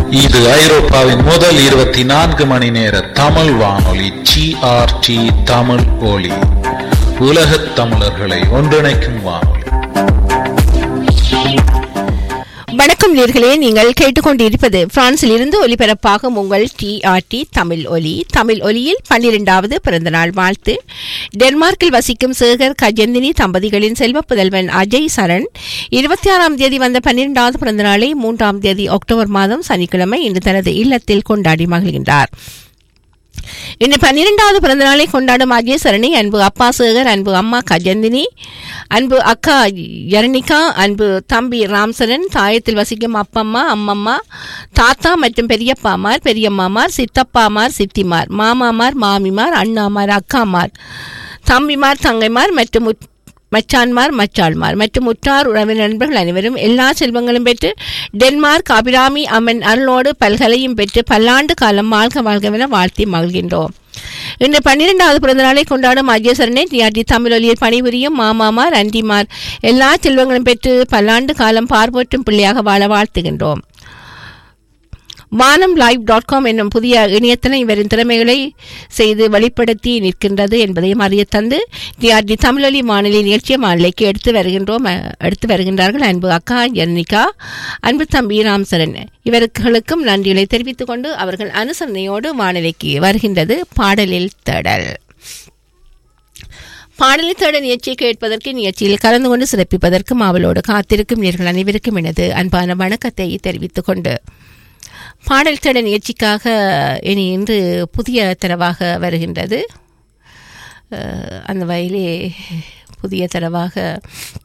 இது ஐரோப்பாவின் முதல் இருபத்தி நான்கு மணி நேர தமிழ் வானொலி ஜிஆர்டி தமிழ் ஒலி உலகத் தமிழர்களை ஒன்றிணைக்கும் வானொலி வணக்கம் நேர்களே நீங்கள் கேட்டுக்கொண்டிருப்பது பிரான்சில் இருந்து ஒலிபரப்பாகும் உங்கள் டிஆர்டி தமிழ் ஒலி தமிழ் ஒலியில் பன்னிரெண்டாவது பிறந்தநாள் வாழ்த்து டென்மார்க்கில் வசிக்கும் சேகர் கஜந்தினி தம்பதிகளின் செல்வ புதல்வன் அஜய் சரண் இருபத்தி ஆறாம் தேதி வந்த பன்னிரெண்டாவது பிறந்தநாளை மூன்றாம் தேதி அக்டோபர் மாதம் சனிக்கிழமை இன்று தனது இல்லத்தில் கொண்டாடி மகிழ்கின்றார் இன்று பன்னிரெண்டாவது பிறந்த நாளை கொண்டாடும் அஜய் சரணி அன்பு அப்பா சேகர் அன்பு அம்மா கஜந்தினி அன்பு அக்கா யரணிகா அன்பு தம்பி ராம்சரன் தாயத்தில் வசிக்கும் அப்பம்மா அம்மம்மா தாத்தா மற்றும் பெரியப்பாமார் பெரியம்மாமார் சித்தப்பாமார் சித்திமார் மாமாமார் மாமிமார் அண்ணாமார் அக்காமார் தம்பிமார் தங்கைமார் மற்றும் உற்- மச்சான்மார் மச்சாள்மார் மற்றும் உற்றார் உறவினர் நண்பர்கள் அனைவரும் எல்லா செல்வங்களும் பெற்று டென்மார்க் அபிராமி அம்மன் அருளோடு பல்கலையும் பெற்று பல்லாண்டு காலம் வாழ்க வாழ்கவென வாழ்த்தி மகிழ்கின்றோம் இன்று பன்னிரெண்டாவது பிறந்த நாளை கொண்டாடும் அஜயசரனை டிஆர்டி தமிழொலியில் பணிபுரியும் மாமாமார் அண்டிமார் எல்லா செல்வங்களும் பெற்று பல்லாண்டு காலம் பார்வோற்றும் பிள்ளையாக வாழ வாழ்த்துகின்றோம் வானம் லைவ் டாட் காம் என்னும் புதிய இணையதளம் இவரின் திறமைகளை செய்து வெளிப்படுத்தி நிற்கின்றது என்பதையும் அறிய தந்து டிஆர்டி தமிழொலி வானொலி நிகழ்ச்சியை வானிலைக்கு எடுத்து வருகின்றோம் அஹ், எடுத்து வருகின்றார்கள் அன்பு அக்கா ஜன்னிகா அன்பு தம்பி ராம்சரன் இவர்களுக்கும் நன்றிகளை தெரிவித்துக் கொண்டு அவர்கள் அனுசரணையோடு வானிலைக்கு வருகின்றது பாடலில் தேடல் பாடலை தேட நிகழ்ச்சியை கேட்பதற்கு நிகழ்ச்சியில் கலந்து கொண்டு சிறப்பிப்பதற்கு அவளோடு காத்திருக்கும் நேர்கள் அனைவருக்கும் எனது அன்பான வணக்கத்தை தெரிவித்துக் கொண்டு பாடல் தேட நிகழ்ச்சிக்காக இனி இன்று புதிய தரவாக வருகின்றது அஹ், அந்த வயலே புதிய தரவாக